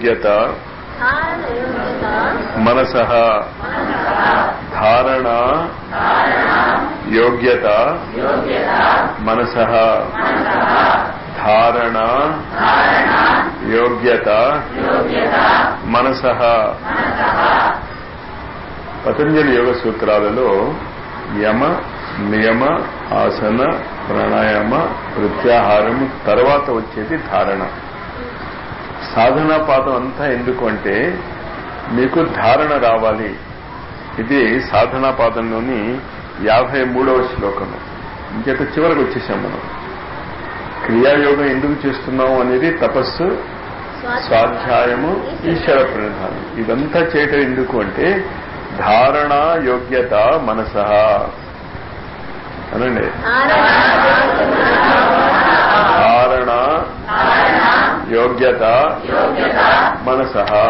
యోగ్యత ధారణ యోగ్యత మనస ధారణ యోగ్యత మనస ధారణ యోగ్యత మనస పతంజలి యోగ సూత్రాలలో యమ నియమ ఆసన ప్రాణాయామ ప్రత్యాహారము తర్వాత వచ్చేది ధారణ సాధనా పాదం అంతా ఎందుకు అంటే మీకు ధారణ రావాలి ఇది సాధనా పాదంలోని యాభై మూడవ శ్లోకము ఇంకేత చివరికి వచ్చేసాం మనం క్రియాయోగం ఎందుకు చేస్తున్నాం అనేది తపస్సు స్వాధ్యాయము ఈశ్వర ప్రణిధానం ఇదంతా చేయటం ఎందుకు అంటే ధారణ యోగ్యత మనస అనండి ధారణ యోగ్యత మనస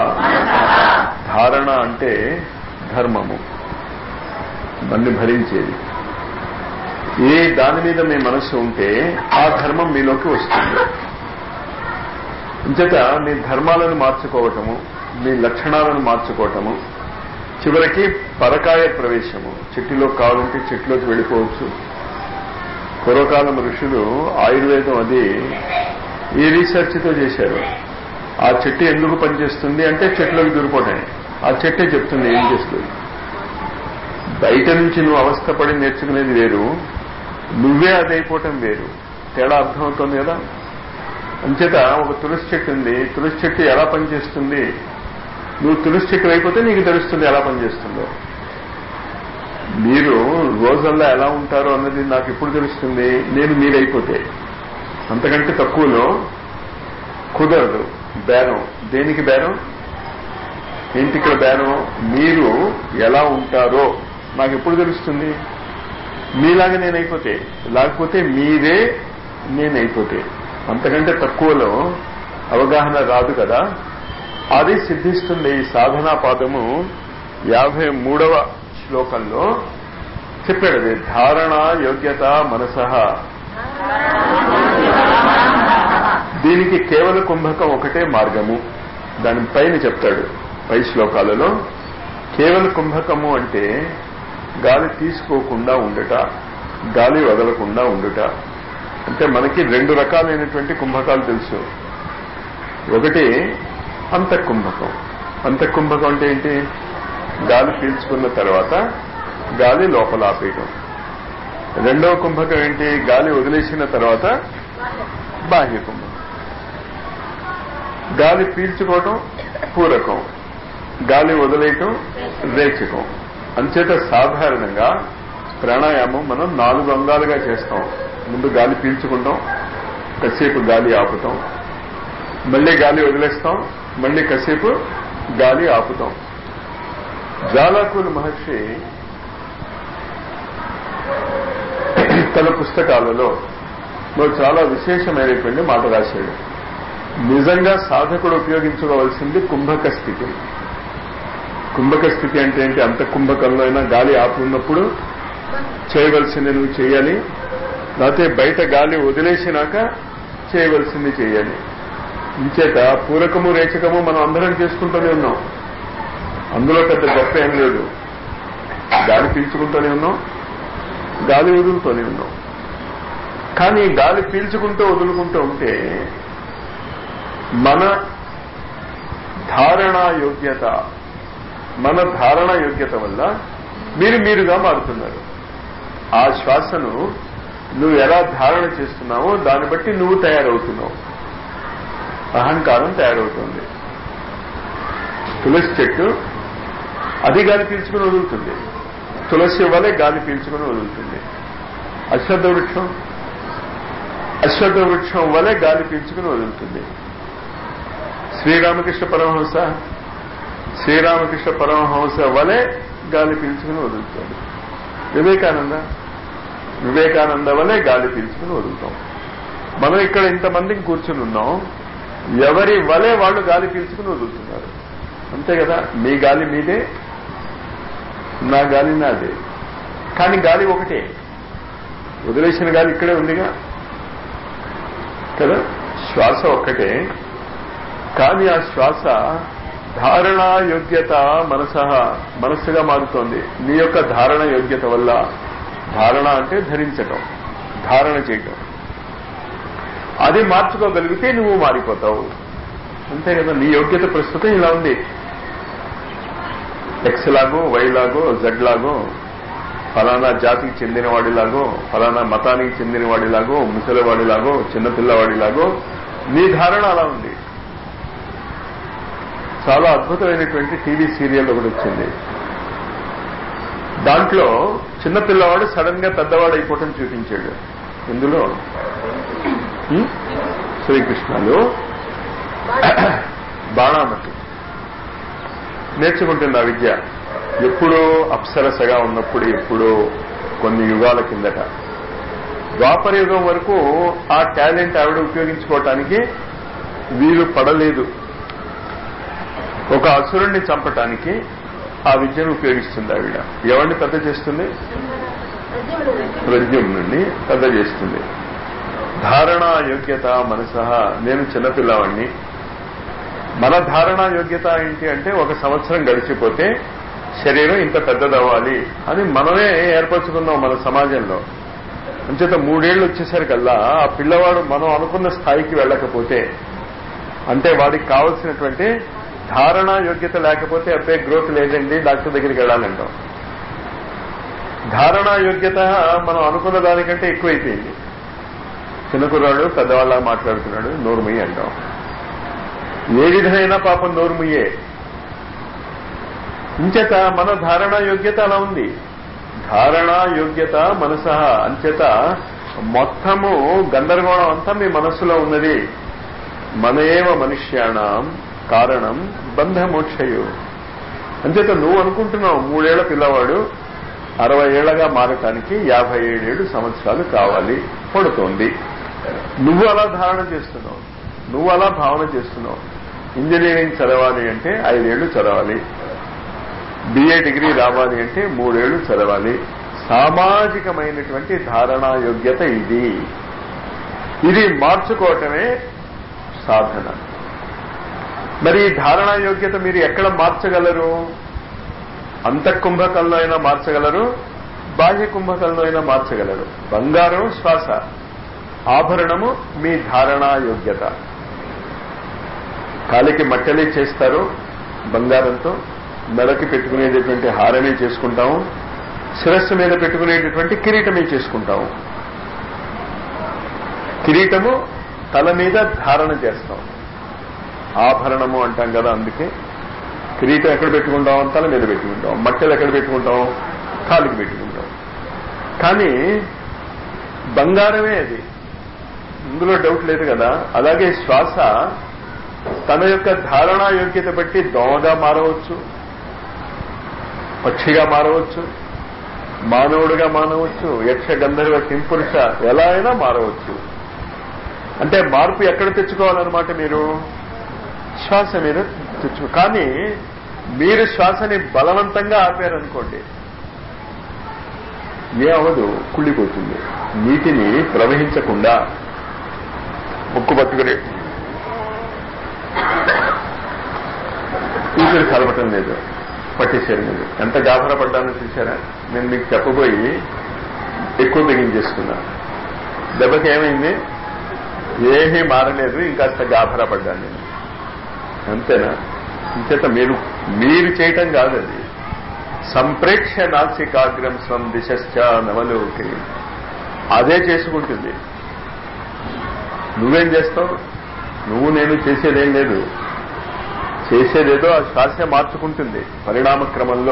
ధారణ అంటే ధర్మము మన్ని భరించేది ఏ దాని మీద మీ మనస్సు ఉంటే ఆ ధర్మం మీలోకి వస్తుంది ఇంచేత మీ ధర్మాలను మార్చుకోవటము మీ లక్షణాలను మార్చుకోవటము చివరికి పరకాయ ప్రవేశము చెట్టులో కావాలంటే చెట్టులోకి వెళ్ళిపోవచ్చు పూర్వకాలం ఋషులు ఆయుర్వేదం అది ఈ రీసెర్చ్తో చేశారు ఆ చెట్టు ఎందుకు పనిచేస్తుంది అంటే చెట్టులోకి దూరిపోవటమే ఆ చెట్టే చెప్తుంది ఏం చేస్తుంది బయట నుంచి నువ్వు అవస్థపడి నేర్చుకునేది వేరు నువ్వే అది అయిపోవటం వేరు తేడా అర్థమవుతుంది కదా అంచేత ఒక తులసి చెట్టు ఉంది తులసి చెట్టు ఎలా పనిచేస్తుంది నువ్వు తులసి చెట్టు అయిపోతే నీకు తెలుస్తుంది ఎలా పనిచేస్తుందో మీరు రోజల్లా ఎలా ఉంటారో అన్నది నాకు ఎప్పుడు తెలుస్తుంది నేను మీరైపోతే అంతకంటే తక్కువలో కుదరదు బేరం దేనికి బేరం ఏంటి ఇక్కడ బేరం మీరు ఎలా ఉంటారో నాకు ఎప్పుడు తెలుస్తుంది మీలాగా నేనైపోతే లేకపోతే మీరే నేనైపోతే అంతకంటే తక్కువలో అవగాహన రాదు కదా అది సిద్ధిస్తుంది ఈ సాధనా పాదము యాభై మూడవ శ్లోకంలో చెప్పాడు అది ధారణ యోగ్యత మనస దీనికి కేవల కుంభకం ఒకటే మార్గము దాని పైన చెప్తాడు పై శ్లోకాలలో కేవల కుంభకము అంటే గాలి తీసుకోకుండా ఉండుట గాలి వదలకుండా ఉండుట అంటే మనకి రెండు రకాలైనటువంటి కుంభకాలు తెలుసు ఒకటి అంతఃకుంభకం అంతఃకుంభకం అంటే ఏంటి గాలి పీల్చుకున్న తర్వాత గాలి లోపల ఆపేయటం రెండవ కుంభకం ఏంటి గాలి వదిలేసిన తర్వాత బాహ్య కుంభకం గాలి పీల్చుకోవటం పూరకం గాలి వదిలేయటం రేచకం అంచేత సాధారణంగా ప్రాణాయామం మనం నాలుగు అంగాలుగా చేస్తాం ముందు గాలి పీల్చుకుంటాం కాసేపు గాలి ఆపుతాం మళ్ళీ గాలి వదిలేస్తాం మళ్ళీ కాసేపు గాలి ఆపుతాం జాలాకుల్ మహర్షి తన పుస్తకాలలో చాలా విశేషమైనటువంటి మాట రాశాడు నిజంగా సాధకుడు ఉపయోగించుకోవాల్సింది కుంభక స్థితి కుంభక స్థితి అంటే ఏంటి అంత కుంభకంలో అయినా గాలి ఆపున్నప్పుడు చేయవలసింది నువ్వు చేయాలి లేకపోతే బయట గాలి వదిలేసినాక చేయవలసింది చేయాలి ఇంచేత పూరకము రేచకము మనం అందరం చేసుకుంటూనే ఉన్నాం అందులో పెద్ద గొప్ప ఏం లేదు గాలి పీల్చుకుంటూనే ఉన్నాం గాలి వదులుతూనే ఉన్నాం కానీ గాలి పీల్చుకుంటూ వదులుకుంటూ ఉంటే మన ధారణ యోగ్యత మన ధారణ యోగ్యత వల్ల మీరు మీరుగా మారుతున్నారు ఆ శ్వాసను నువ్వు ఎలా ధారణ చేస్తున్నావో దాన్ని బట్టి నువ్వు తయారవుతున్నావు అహంకారం తయారవుతుంది తులసి చెట్టు అది గాలి పీల్చుకుని వదులుతుంది తులసి వలె గాలి పీల్చుకుని వదులుతుంది అశ్వత్థ వృక్షం అశ్వత్థ వృక్షం వలె గాలి పీల్చుకుని వదులుతుంది శ్రీరామకృష్ణ పరమహంస శ్రీరామకృష్ణ పరమహంస వలె గాలి పీల్చుకుని వదులుతుంది వివేకానంద వివేకానంద వలె గాలి పీల్చుకుని వదులుతాం మనం ఇక్కడ ఇంతమందికి కూర్చుని ఉన్నాం ఎవరి వలె వాళ్ళు గాలి పీల్చుకుని వదులుతున్నారు అంతే కదా మీ గాలి మీదే నా గాలి నాదే కానీ గాలి ఒకటే వదిలేసిన గాలి ఇక్కడే ఉందిగా కదా శ్వాస ఒక్కటే కానీ ఆ శ్వాస ధారణ యోగ్యత మనస మనస్సుగా మారుతోంది నీ యొక్క ధారణ యోగ్యత వల్ల ధారణ అంటే ధరించటం ధారణ చేయటం అది మార్చుకోగలిగితే నువ్వు మారిపోతావు అంతే కదా నీ యోగ్యత ప్రస్తుతం ఇలా ఉంది ఎక్స్ లాగో వై లాగో జెడ్ లాగో ఫలానా జాతికి చెందిన వాడిలాగో ఫలానా మతానికి చెందిన వాడిలాగో ముసలివాడిలాగో చిన్నపిల్లవాడిలాగో నీ ధారణ అలా ఉంది చాలా అద్భుతమైనటువంటి టీవీ సీరియల్ ఒకటి వచ్చింది దాంట్లో చిన్నపిల్లవాడు సడన్ గా పెద్దవాడు అయిపోవటం చూపించాడు ఇందులో హ్మ్? శ్రీకృష్ణలో బాణామతి నేర్చుకుంటుంది ఆ విద్య ఎప్పుడో అప్సరసగా ఉన్నప్పుడు ఎప్పుడో కొన్ని యుగాల కిందట ద్వాపర యుగం వరకు ఆ టాలెంట్ ఆవిడ ఉపయోగించుకోవటానికి వీలు పడలేదు ఒక అసురుణ్ణి చంపటానికి ఆ విద్యను ఉపయోగిస్తుంది ఆవిడ ఎవరిని పెద్ద చేస్తుంది ప్రద్యుమ్నుడిని పెద్ద చేస్తుంది ధారణ యోగ్యత మనస నేను చిన్నపిల్లవాడిని మన ధారణ యోగ్యత ఏంటి అంటే ఒక సంవత్సరం గడిచిపోతే శరీరం ఇంత పెద్దదవ్వాలి అని మనమే ఏర్పరచుకున్నాం మన సమాజంలో అంచేత మూడేళ్లు వచ్చేసరికల్లా ఆ పిల్లవాడు మనం అనుకున్న స్థాయికి వెళ్ళకపోతే అంటే వాడికి కావలసినటువంటి ధారణ యోగ్యత లేకపోతే అబ్బే గ్రోత్ లేదండి డాక్టర్ దగ్గరికి వెళ్ళాలంటాం ధారణ యోగ్యత మనం అనుకున్న దానికంటే ఎక్కువైపోయింది చిన్న కుర్రాడు పెద్దవాళ్ళ మాట్లాడుతున్నాడు నోరుమయ్యి అంటాం ఏ విధమైన పాపం నోరుముయ్యే ఇంచేత మన ధారణ యోగ్యత అలా ఉంది ధారణ యోగ్యత మనస అంచేత మొత్తము గందరగోళం అంతా మీ మనస్సులో ఉన్నది మన ఏవ మనుష్యాణం కారణం బంధమోక్షయు అంచేత నువ్వు అనుకుంటున్నావు మూడేళ్ల పిల్లవాడు అరవై ఏళ్లగా మారటానికి యాభై ఏడేడు సంవత్సరాలు కావాలి పడుతోంది నువ్వు అలా ధారణ చేస్తున్నావు నువ్వు అలా భావన చేస్తున్నావు ఇంజనీరింగ్ చదవాలి అంటే ఐదేళ్లు చదవాలి బిఏ డిగ్రీ రావాలి అంటే మూడేళ్లు చదవాలి సామాజికమైనటువంటి ధారణా యోగ్యత ఇది ఇది మార్చుకోవటమే సాధన మరి ఈ ధారణా యోగ్యత మీరు ఎక్కడ మార్చగలరు అంతఃకుంభకంలో అయినా మార్చగలరు బాహ్య కుంభకంలో అయినా మార్చగలరు బంగారం శ్వాస ఆభరణము మీ ధారణా యోగ్యత కాలికి మట్టెలే చేస్తారు బంగారంతో మెడకి పెట్టుకునేటటువంటి హారమే చేసుకుంటాము శిరస్సు మీద పెట్టుకునేటటువంటి కిరీటమే చేసుకుంటాము కిరీటము తల మీద ధారణ చేస్తాం ఆభరణము అంటాం కదా అందుకే కిరీటం ఎక్కడ పెట్టుకుంటాం తల మీద పెట్టుకుంటాం మట్టెలు ఎక్కడ పెట్టుకుంటాం కాలికి పెట్టుకుంటాం కానీ బంగారమే అది ఇందులో డౌట్ లేదు కదా అలాగే శ్వాస తన యొక్క ధారణా యోగ్యత బట్టి దోమగా మారవచ్చు పక్షిగా మారవచ్చు మానవుడిగా మారవచ్చు యక్ష గంధర్వ కింపురుష ఎలా అయినా మారవచ్చు అంటే మార్పు ఎక్కడ తెచ్చుకోవాలన్నమాట మీరు శ్వాస మీద తెచ్చు కానీ మీరు శ్వాసని బలవంతంగా ఆపారనుకోండి ఏ అవదు కుళ్ళిపోతుంది నీటిని ప్రవహించకుండా ముక్కు పట్టుకుని ఊపిరి కలవటం లేదు పట్టేశారు మీరు ఎంత గాభరా పడ్డానో చూసారా నేను మీకు చెప్పబోయి ఎక్కువ బిగించేస్తున్నా దెబ్బకి ఏమైంది ఏమీ మారలేదు ఇంకాస్త గాభరా పడ్డాను నేను అంతేనా ఇంచేత మీరు మీరు చేయటం కాదు అది సంప్రేక్ష నాసికాగ్రం స్వం దిశశ్చ నవలోకి అదే చేసుకుంటుంది నువ్వేం చేస్తావు నువ్వు నేను చేసేదేం లేదు చేసేదేదో ఆ శ్వాస మార్చుకుంటుంది పరిణామ క్రమంలో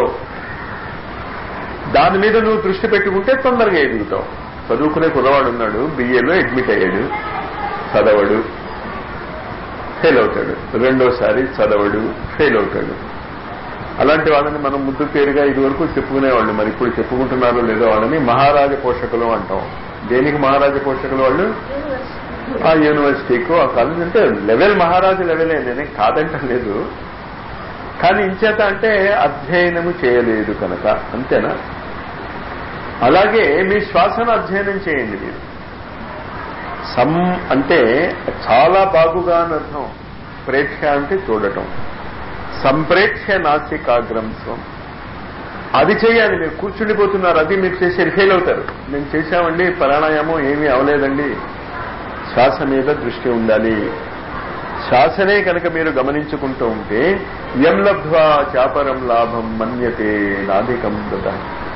దాని మీద నువ్వు దృష్టి పెట్టుకుంటే తొందరగా ఎదుగుతావు చదువుకునే కుర్రవాడు ఉన్నాడు బిఏలో అడ్మిట్ అయ్యాడు చదవడు ఫెయిల్ అవుతాడు రెండోసారి చదవడు ఫెయిల్ అవుతాడు అలాంటి వాళ్ళని మనం ముద్దు పేరుగా ఇదివరకు చెప్పుకునేవాళ్ళు మరి ఇప్పుడు చెప్పుకుంటున్నారో లేదో వాళ్ళని మహారాజ పోషకులు అంటాం దేనికి మహారాజ పోషకులు వాళ్ళు ఆ యూనివర్సిటీకు ఆ కాలేజ్ అంటే లెవెల్ మహారాజు లెవెలే నేనే కాదంట లేదు కానీ ఇంచేత అంటే అధ్యయనము చేయలేదు కనుక అంతేనా అలాగే మీ శ్వాసను అధ్యయనం చేయండి మీరు సమ్ అంటే చాలా బాగుగా అని అర్థం ప్రేక్ష అంటే చూడటం సంప్రేక్ష నాసికాగ్రం స్వం అది చేయాలి మీరు కూర్చుండిపోతున్నారు అది మీరు చేసి ఫెయిల్ అవుతారు మేము చేశామండి ప్రాణాయామం ఏమీ అవలేదండి శ్వాస మీద దృష్టి ఉండాలి శ్వాసనే కనుక మీరు గమనించుకుంటూ ఉంటే ఎం లబ్ధ్వా చాపరం లాభం మన్యతే నాధికం దత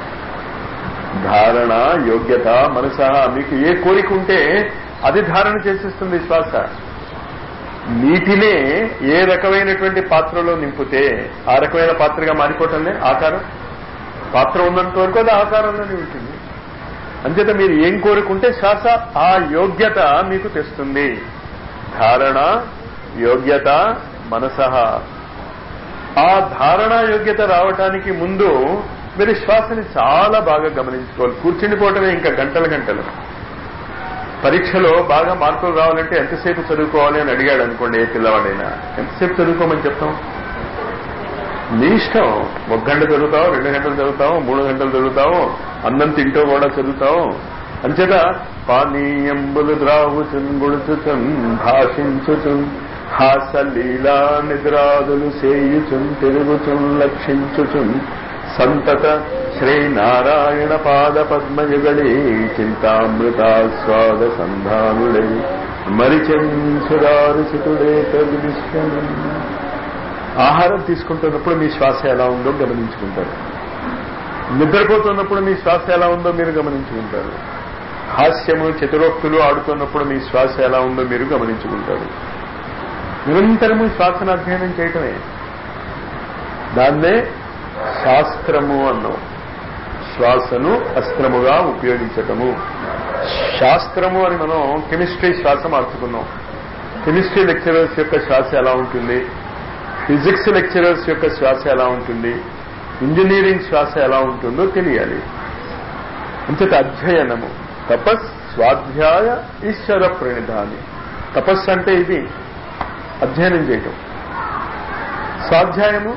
ధారణ యోగ్యత మనస మీకు ఏ కోరిక ఉంటే అది ధారణ చేసేస్తుంది శ్వాస నీటినే ఏ రకమైనటువంటి పాత్రలో నింపితే ఆ రకమైన పాత్రగా మారిపోవటంలే ఆకారం పాత్ర ఉన్నంత వరకు అది ఆకారంలోనే ఉంటుంది అంచేత మీరు ఏం కోరుకుంటే శ్వాస ఆ యోగ్యత మీకు తెస్తుంది ధారణ యోగ్యత మనస ఆ ధారణ యోగ్యత రావటానికి ముందు మీరు శ్వాసని చాలా బాగా గమనించుకోవాలి కూర్చుండిపోవటమే ఇంకా గంటల గంటలు పరీక్షలో బాగా మార్కులు రావాలంటే ఎంతసేపు చదువుకోవాలి అని అడిగాడు అనుకోండి ఏ పిల్లవాడైనా ఎంతసేపు చదువుకోమని చెప్తాం నీ ఇష్టం ఒక గంట చదువుతావు రెండు గంటలు చదువుతావు మూడు గంటలు చదువుతావు అన్నం తింటూ కూడా చదువుతావు అంచేత పానీయంబులు ద్రావుచున్ గుడుచుచున్ భాషించుచున్ హాసలీలా నిద్రాదులు సేయుచున్ తిరుగుచున్ లక్షించుచున్ సంతత శ్రీనారాయణ పాద పద్మయుగళి చింతామృతాస్వాద సంధానుడే మరిచెంచుదారుచితుడే తగ్నిష్టం ఆహారం తీసుకుంటున్నప్పుడు మీ శ్వాస ఎలా ఉందో గమనించుకుంటారు నిద్రపోతున్నప్పుడు మీ శ్వాస ఎలా ఉందో మీరు గమనించుకుంటారు హాస్యము చతురోక్తులు ఆడుతున్నప్పుడు మీ శ్వాస ఎలా ఉందో మీరు గమనించుకుంటారు నిరంతరము శ్వాసను అధ్యయనం చేయటమే దాన్నే శాస్త్రము అన్నాం శ్వాసను అస్త్రముగా ఉపయోగించటము శాస్త్రము అని మనం కెమిస్ట్రీ శ్వాస మార్చుకున్నాం కెమిస్ట్రీ లెక్చరర్స్ యొక్క శ్వాస ఎలా ఉంటుంది ఫిజిక్స్ లెక్చరర్స్ యొక్క శ్వాస ఎలా ఉంటుంది ఇంజనీరింగ్ శ్వాస ఎలా ఉంటుందో తెలియాలి అంతట అధ్యయనము తపస్ స్వాధ్యాయ ఈశ్వర ప్రణిధాని తపస్సు అంటే ఇది అధ్యయనం చేయటం స్వాధ్యాయము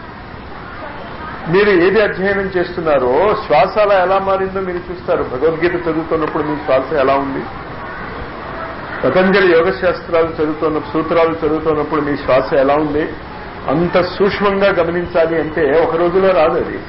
మీరు ఏది అధ్యయనం చేస్తున్నారో శ్వాస అలా ఎలా మారిందో మీరు చూస్తారు భగవద్గీత చదువుతున్నప్పుడు మీ శ్వాస ఎలా ఉంది పతంజలి యోగ శాస్త్రాలు చదువుతున్న సూత్రాలు చదువుతున్నప్పుడు మీ శ్వాస ఎలా ఉంది అంత సూక్ష్మంగా గమనించాలి అంటే ఒక రోజులో రాదు అది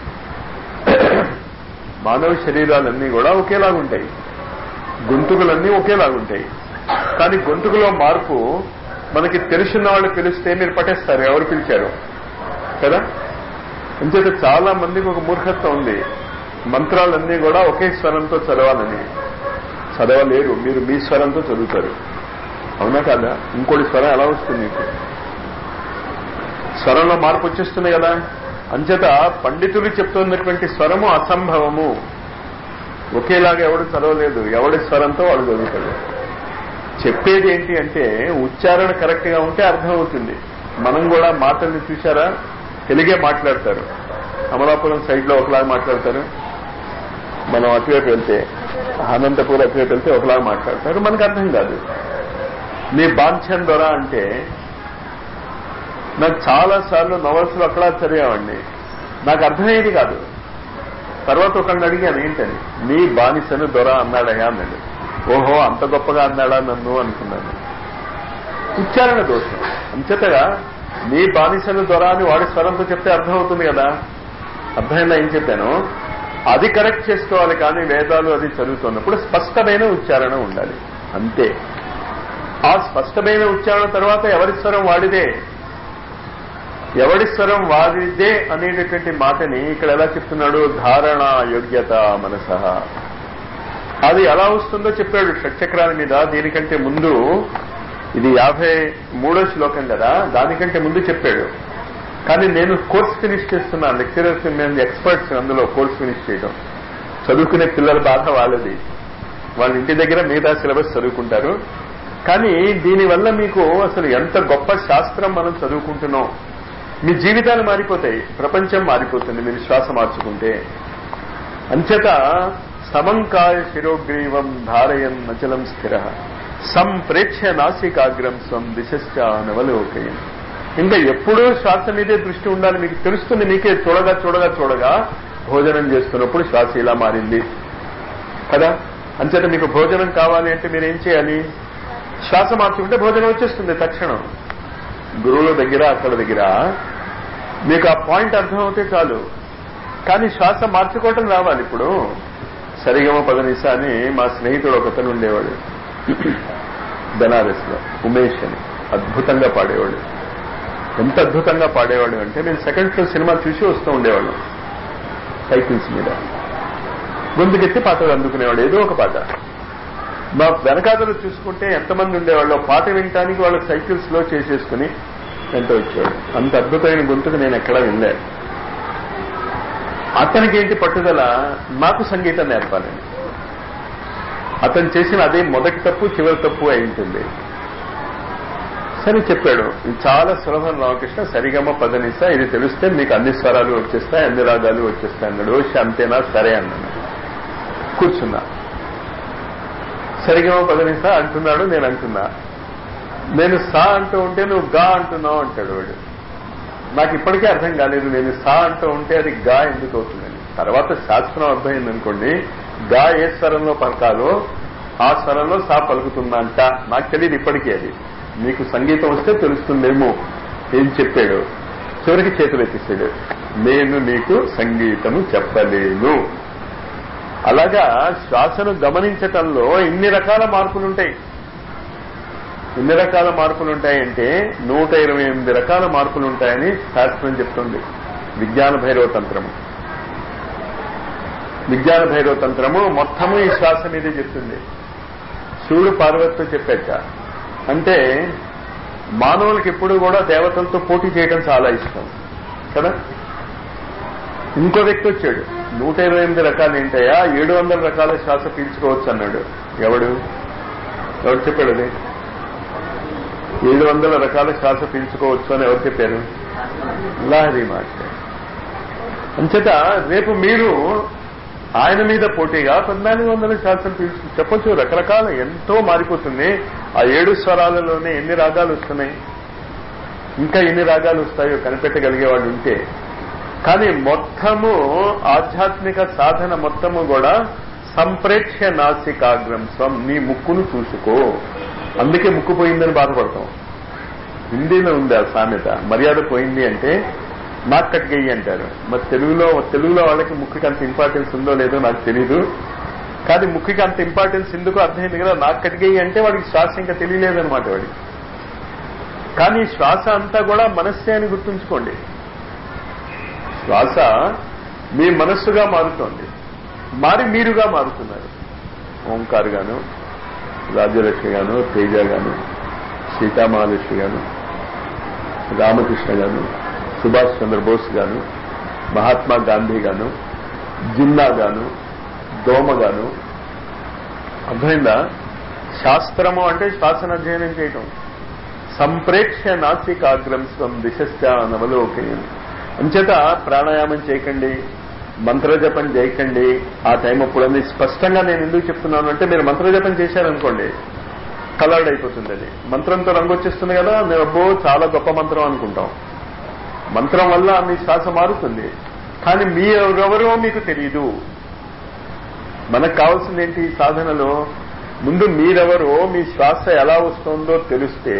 మానవ శరీరాలన్నీ కూడా ఒకేలాగుంటాయి గొంతుకులన్నీ ఒకేలాగుంటాయి కానీ గొంతుకులో మార్పు మనకి తెలిసిన వాళ్ళు పిలిస్తే మీరు పట్టేస్తారు ఎవరు పిలిచారు కదా అంచేత చాలా మందికి ఒక మూర్ఖత్వం ఉంది మంత్రాలన్నీ కూడా ఒకే స్వరంతో చదవాలని చదవలేరు మీరు మీ స్వరంతో చదువుతారు అవునా కాదా ఇంకోటి స్వరం ఎలా వస్తుంది మీకు స్వరంలో మార్పు వచ్చేస్తుంది కదా అంచేత పండితులు చెప్తున్నటువంటి స్వరము అసంభవము ఒకేలాగా ఎవడు చదవలేదు ఎవడి స్వరంతో వాడు చదువుతాడు చెప్పేది ఏంటి అంటే ఉచ్చారణ కరెక్ట్ గా ఉంటే అర్థం అవుతుంది మనం కూడా మాటల్ని చూసారా తెలుగే మాట్లాడతారు అమలాపురం సైడ్ లో ఒకలాగా మాట్లాడతారు మనం అటువైపు వెళ్తే అనంతపూర్ అటువైపు వెళ్తే ఒకలాగా మాట్లాడతారు మనకు అర్థం కాదు మీ బాంఛన్ దొర అంటే నాకు చాలా సార్లు నవల్స్ లో అక్కడ చదివామండి నాకు అర్థమయ్యేది కాదు తర్వాత ఒకళ్ళని అడిగాను ఏంటని నీ బానిసను దొర అన్నాడయ్యా అన్నాడు ఓహో అంత గొప్పగా అన్నాడా నన్ను అనుకున్నాను ఉచ్చారణ దోషం అంచేతగా నీ బానిసను దొర అని వాడి స్వరంతో చెప్తే అర్థమవుతుంది కదా అర్థమైందా ఏం చెప్పాను అది కరెక్ట్ చేసుకోవాలి కానీ వేదాలు అది చదువుతున్నప్పుడు స్పష్టమైన ఉచ్చారణ ఉండాలి అంతే ఆ స్పష్టమైన ఉచ్చారణ తర్వాత ఎవరి స్వరం వాడిదే ఎవడి స్వరం వాడిదే అనేటటువంటి మాటని ఇక్కడ ఎలా చెప్తున్నాడు ధారణ యోగ్యత మనస అది ఎలా వస్తుందో చెప్పాడు షట్చక్రాల మీద దీనికంటే ముందు ఇది యాభై మూడో శ్లోకం కదా దానికంటే ముందు చెప్పాడు కానీ నేను కోర్స్ ఫినిష్ చేస్తున్నాను లెక్చరర్స్ మేము ఎక్స్పర్ట్స్ అందులో కోర్స్ ఫినిష్ చేయడం చదువుకునే పిల్లల బాధ వాళ్ళది వాళ్ళ ఇంటి దగ్గర మిగతా సిలబస్ చదువుకుంటారు కానీ దీనివల్ల మీకు అసలు ఎంత గొప్ప శాస్త్రం మనం చదువుకుంటున్నాం మీ జీవితాలు మారిపోతాయి ప్రపంచం మారిపోతుంది మీరు శ్వాస మార్చుకుంటే అంచేత సమంకాయ శిరోగ్రీవం ధారయన్ అచలం స్థిర సంప్రేక్ష నాసికాగ్రం స్వం దిశశ్చ నవలోకయం ఇంకా ఎప్పుడూ శ్వాస మీదే దృష్టి ఉండాలి మీకు తెలుస్తుంది మీకే చూడగా చూడగా చూడగా భోజనం చేస్తున్నప్పుడు శ్వాస ఇలా మారింది కదా అంచేత మీకు భోజనం కావాలి అంటే మీరు ఏం చేయాలి శ్వాస మార్చుకుంటే భోజనం వచ్చేస్తుంది తక్షణం గురువుల దగ్గర అక్కడ దగ్గర మీకు ఆ పాయింట్ అర్థమవుతే చాలు కానీ శ్వాస మార్చుకోవటం రావాలి ఇప్పుడు సరిగమ పదనిస అని మా స్నేహితుడు ఒకతను ఉండేవాడు బెనారస్ లో ఉమేష్ అని అద్భుతంగా పాడేవాడు ఎంత అద్భుతంగా పాడేవాడు అంటే నేను సెకండ్ షో సినిమా చూసి వస్తూ ఉండేవాళ్ళం సైకిల్స్ మీద గొంతుకెత్తి పాటలు అందుకునేవాడు ఏదో ఒక పాట మా వెనకాతలు చూసుకుంటే ఎంతమంది ఉండేవాళ్ళు పాట వినటానికి వాళ్ళు సైకిల్స్ లో చేసేసుకుని ఎంత వచ్చేవాడు అంత అద్భుతమైన గొంతుకు నేను ఎక్కడా వినలేదు అతనికి ఏంటి పట్టుదల నాకు సంగీతం నేర్పాలని అతను చేసిన అదే మొదటి తప్పు చివరి తప్పు అయి ఉంటుంది సరే చెప్పాడు ఇది చాలా సులభం రామకృష్ణ సరిగమ పదనిస ఇది తెలిస్తే మీకు అన్ని స్వరాలు వచ్చేస్తాయి అన్ని రాగాలు వచ్చేస్తాయి అన్నాడు "ఓ, అంతేనా సరే అన్నాను కూర్చున్నా సరిగమ పదనిస అంటున్నాడు నేను అంటున్నా నేను సా అంటూ ఉంటే నువ్వు గా అంటున్నావు అంటాడు వాడు నాకు ఇప్పటికే అర్థం కాలేదు నేను సా అంటూ ఉంటే అది గా ఎందుకు అవుతుందని తర్వాత శాస్త్రం అర్థమైంది అనుకోండి గా ఏ స్వరంలో పలకాలో ఆ స్వరంలో సా పలుకుతుందంట నాకు తెలియదు ఇప్పటికీ అది మీకు సంగీతం వస్తే తెలుస్తుందేమో ఏం చెప్పాడు చివరికి చేతులు ఎత్తిస్తాడు నేను నీకు సంగీతము చెప్పలేను అలాగా శ్వాసను గమనించటంలో ఇన్ని రకాల మార్పులు ఉంటాయి ఎన్ని రకాల మార్పులు ఉంటాయంటే నూట ఇరవై ఎనిమిది రకాల మార్పులు ఉంటాయని శాస్త్రం చెప్తుంది విజ్ఞాన భైరవ తంత్రము విజ్ఞాన భైరవ తంత్రము మొత్తము ఈ శ్వాస మీదే చెప్తుంది శివుడు పార్వతితో చెప్పాక అంటే మానవులకి ఎప్పుడు కూడా దేవతలతో పోటీ చేయడం చాలా ఇష్టం కదా ఇంకో వ్యక్తి వచ్చాడు నూట ఇరవై ఎనిమిది రకాలు ఏంటయ్యా ఏడు వందల రకాల శ్వాస పీల్చుకోవచ్చు అన్నాడు ఎవడు ఎవరు చెప్పాడు అది ఏడు వందల రకాల శ్వాస పీల్చుకోవచ్చు అని ఎవరు చెప్పారు లాహరి మాస్టర్ అంచేత రేపు మీరు ఆయన మీద పోటీగా పద్నాలుగు వందల శ్వాసలు పీల్చు చెప్పొచ్చు రకరకాల ఎంతో మారిపోతుంది ఆ ఏడు స్వరాలలోనే ఎన్ని రాగాలు వస్తున్నాయి ఇంకా ఎన్ని రాగాలు వస్తాయో కనిపెట్టగలిగే వాళ్ళు ఉంటే కానీ మొత్తము ఆధ్యాత్మిక సాధన మొత్తము కూడా సంప్రేక్ష నాసికాగ్రం స్వం నీ ముక్కును చూసుకో అందుకే ముక్కు పోయిందని బాధపడతాం హిందీలో ఉంది ఆ సామెత మర్యాద పోయింది అంటే నాకు కట్టుకెయ్యి అంటారు మరి తెలుగులో తెలుగులో వాళ్ళకి ముక్కుకి అంత ఇంపార్టెన్స్ ఉందో లేదో నాకు తెలీదు కానీ ముక్కుకి అంత ఇంపార్టెన్స్ ఎందుకు అర్థమైంది కదా నాకు కట్టుకెయ్యి అంటే వాడికి శ్వాస ఇంకా తెలియలేదనమాట వాడికి కానీ శ్వాస అంతా కూడా మనస్సే అని గుర్తుంచుకోండి శ్వాస మీ మనస్సుగా మారుతోంది మారి మీరుగా మారుతున్నారు ఓంకార్ గాను రాజ్యలక్ష్మి గాను తేజ గాను సీతామహాలక్ష్మి గాను రామకృష్ణ గాను సుభాష్ చంద్రబోస్ గాను మహాత్మా గాంధీ గాను జిన్నా గాను దోమ గాను అర్థమైందా శాస్త్రము అంటే శాసన అధ్యయనం చేయటం సంప్రేక్ష నాసికాగ్రం స్వం దిశశ్చ నవలోకయం అంచేత ప్రాణాయామం చేయకండి మంత్రజపం చేయకండి ఆ టైం అప్పుడన్నీ స్పష్టంగా నేను ఎందుకు చెప్తున్నాను అంటే మీరు మంత్రజపం చేశారనుకోండి కలర్డ్ అయిపోతుంది అది మంత్రంతో రంగు వచ్చేస్తుంది కదా మేము అబ్బో చాలా గొప్ప మంత్రం అనుకుంటాం మంత్రం వల్ల మీ శ్వాస మారుతుంది కానీ మీ ఎవరెవరో మీకు తెలియదు మనకు కావాల్సింది ఏంటి ఈ సాధనలో ముందు మీరెవరో మీ శ్వాస ఎలా వస్తుందో తెలిస్తే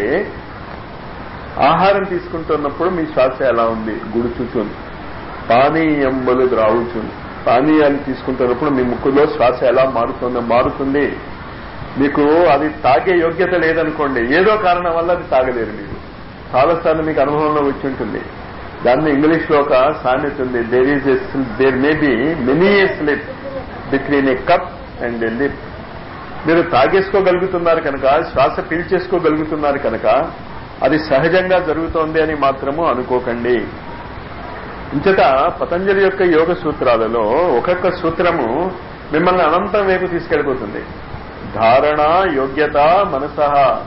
ఆహారం తీసుకుంటున్నప్పుడు మీ శ్వాస ఎలా ఉంది గుడుచుచున్ పానీయంబులు ద్రావుచున్ పానీయాలు తీసుకుంటున్నప్పుడు మీ ముక్కులో శ్వాస ఎలా మారుతుందో మారుతుంది మీకు అది తాగే యోగ్యత లేదనుకోండి ఏదో కారణం వల్ల అది తాగలేరు మీరు చాలాసార్లు మీకు అనుభవంలో వచ్చి ఉంటుంది దాన్ని ఇంగ్లీష్ లో ఒక సామెత ఉంది there is there may be many a slip between a cup and a lip మీరు తాగేసుకోగలుగుతున్నారు కనుక శ్వాస పీల్చేసుకోగలుగుతున్నారు కనుక అది సహజంగా జరుగుతోంది అని మాత్రము అనుకోకండి ఇంచట పతంజలి యొక్క యోగ సూత్రాలలో ఒక్కొక్క సూత్రము మిమ్మల్ని అనంతం వైపు తీసుకెళ్లిపోతుంది ధారణ యోగ్యత మనస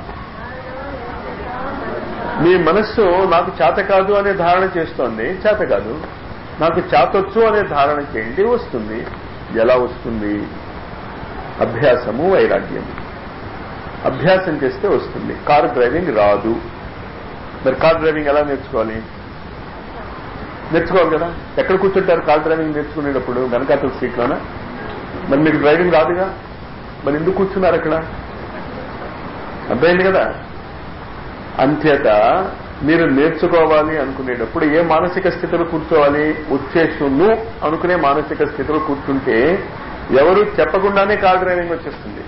మీ మనస్సు నాకు చేత కాదు అనే ధారణ చేస్తోంది చేత కాదు నాకు చేతొచ్చు అనే ధారణ చేయండి వస్తుంది ఎలా వస్తుంది అభ్యాసము వైరాగ్యము అభ్యాసం చేస్తే వస్తుంది కార్ డ్రైవింగ్ రాదు మరి కార్ డ్రైవింగ్ ఎలా నేర్చుకోవాలి నేర్చుకోవాలి కదా ఎక్కడ కూర్చుంటారు కార్ డ్రైవింగ్ నేర్చుకునేటప్పుడు వెనకాతల సీట్లోనా మరి మీకు డ్రైవింగ్ రాదుగా మరి ఎందుకు కూర్చున్నారు అక్కడ అర్థమైంది కదా అంచేత మీరు నేర్చుకోవాలి అనుకునేటప్పుడు ఏ మానసిక స్థితిలో కూర్చోవాలి వచ్చేసును అనుకునే మానసిక స్థితిలో కూర్చుంటే ఎవరు చెప్పకుండానే కార్ డ్రైవింగ్ వచ్చేస్తుంది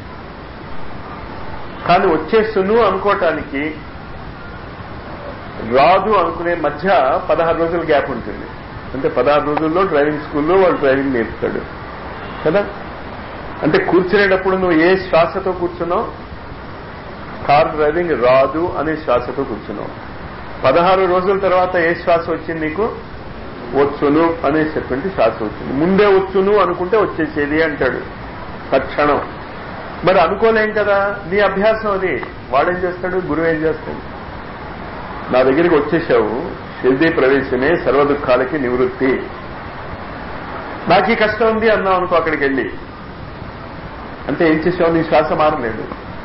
కానీ వచ్చేస్తును అనుకోవటానికి రాదు అనుకునే మధ్య పదహారు రోజుల గ్యాప్ ఉంటుంది అంటే పదహారు రోజుల్లో డ్రైవింగ్ స్కూల్లో వాడు డ్రైవింగ్ నేర్పుతాడు కదా అంటే కూర్చునేటప్పుడు నువ్వు ఏ శ్వాసతో కూర్చున్నావు కార్ డ్రైవింగ్ రాదు అనే శ్వాసతో కూర్చున్నావు పదహారు రోజుల తర్వాత ఏ శ్వాస వచ్చింది నీకు వచ్చును అనేటటువంటి శ్వాస వచ్చింది ముందే వచ్చును అనుకుంటే వచ్చేసేది అంటాడు తక్షణం మరి అనుకోలేం కదా నీ అభ్యాసం అది వాడేం చేస్తాడు గురువు ఏం చేస్తాడు నా దగ్గరికి వచ్చేసావు షిర్దీ ప్రవేశమే సర్వ దుఃఖాలకి నివృత్తి నాకు ఈ కష్టం ఉంది అన్నావు అనుకో అక్కడికి వెళ్ళి అంటే ఏం చేసావు నీ శ్వాస మారలేదు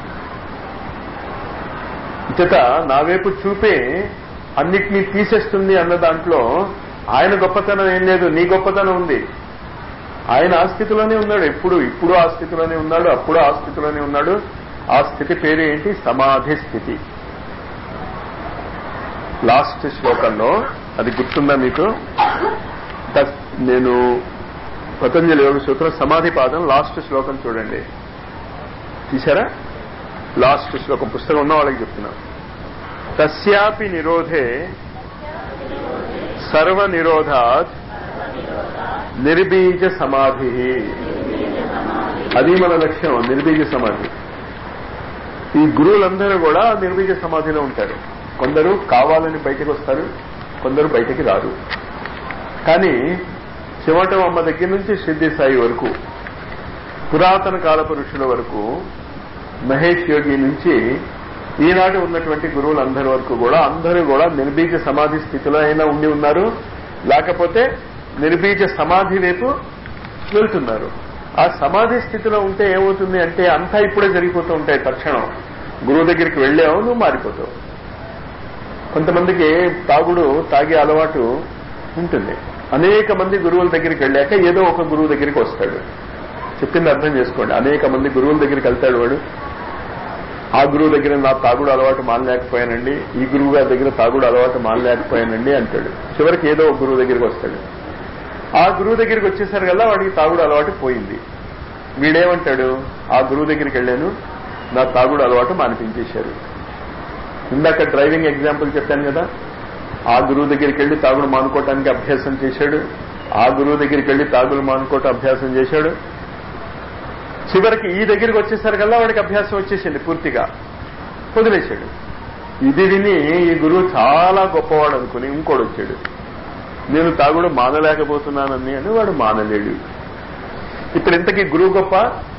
ఇచ్చట నా వైపు చూపే అన్నిటినీ తీసేస్తుంది అన్న దాంట్లో ఆయన గొప్పతనం ఏం లేదు నీ గొప్పతనం ఉంది ఆయన ఆ స్థితిలోనే ఉన్నాడు ఎప్పుడు ఇప్పుడు ఆ స్థితిలోనే ఉన్నాడు అప్పుడు ఆ స్థితిలోనే ఉన్నాడు ఆ స్థితి పేరు ఏంటి సమాధి స్థితి లాస్ట్ శ్లోకంలో అది గుర్తుందా మీకు దస్- నేను పతంజలి యోగ సూత్రం సమాధి పాదం లాస్ట్ శ్లోకం చూడండి తీసారా లాస్ట్ శ్లోకం పుస్తకం ఉన్న వాళ్ళకి చెప్తున్నాను తస్యాపి నిరోధే సర్వ నిరోధాత్ నిర్బీజ సమాధి అది మన లక్ష్యం నిర్బీజ సమాధి ఈ గురువులందరూ కూడా నిర్బీజ సమాధిలో ఉంటారు కొందరు కావాలని బయటకు వస్తారు కొందరు బయటకి రారు కానీ చివటం అమ్మ దగ్గర నుంచి సిద్ధి సాయి వరకు పురాతన కాల పురుషుల వరకు మహేష్ యోగి నుంచి ఈనాడు ఉన్నటువంటి గురువులందరి వరకు కూడా అందరూ కూడా నిర్బీజ సమాధి స్థితిలో అయినా ఉండి ఉన్నారు లేకపోతే నిర్బీజ సమాధి వైపు వెళ్తున్నారు ఆ సమాధి స్థితిలో ఉంటే ఏమవుతుంది అంటే అంతా ఇప్పుడే జరిగిపోతూ ఉంటాయి తక్షణం గురువు దగ్గరికి వెళ్ళావు నువ్వు మారిపోతావు కొంతమందికి తాగుడు తాగే అలవాటు ఉంటుంది అనేక మంది గురువుల దగ్గరికి వెళ్ళాక ఏదో ఒక గురువు దగ్గరికి వస్తాడు చెప్పింది అర్థం చేసుకోండి అనేక మంది గురువుల దగ్గరికి వెళ్తాడు వాడు ఆ గురువు దగ్గర నా తాగుడు అలవాటు మానలేకపోయానండి ఈ గురువు గారి దగ్గర తాగుడు అలవాటు మానలేకపోయానండి అంటాడు చివరికి ఏదో ఒక గురువు దగ్గరికి వస్తాడు ఆ గురువు దగ్గరికి వచ్చేసరి కల్లా వాడికి తాగుడు అలవాటు పోయింది వీడేమంటాడు ఆ గురువు దగ్గరికి వెళ్ళాను నా తాగుడు అలవాటు మానిపించేశారు ఇందాక డ్రైవింగ్ ఎగ్జాంపుల్ చెప్పాను కదా ఆ గురువు దగ్గరికి వెళ్ళి తాగుడు మానుకోవటానికి అభ్యాసం చేశాడు ఆ గురువు దగ్గరికి వెళ్ళి తాగుడు మానుకోవటం అభ్యాసం చేశాడు చివరికి ఈ దగ్గరికి వచ్చేసరికల్లా వాడికి అభ్యాసం వచ్చేసింది పూర్తిగా వదిలేశాడు ఇది విని ఈ గురువు చాలా గొప్పవాడు అనుకుని ఇంకోడు వచ్చాడు నేను తాగుడు మానలేకపోతున్నానని అని వాడు మానలేడు ఇప్పుడు ఇంతకీ గురువు గొప్ప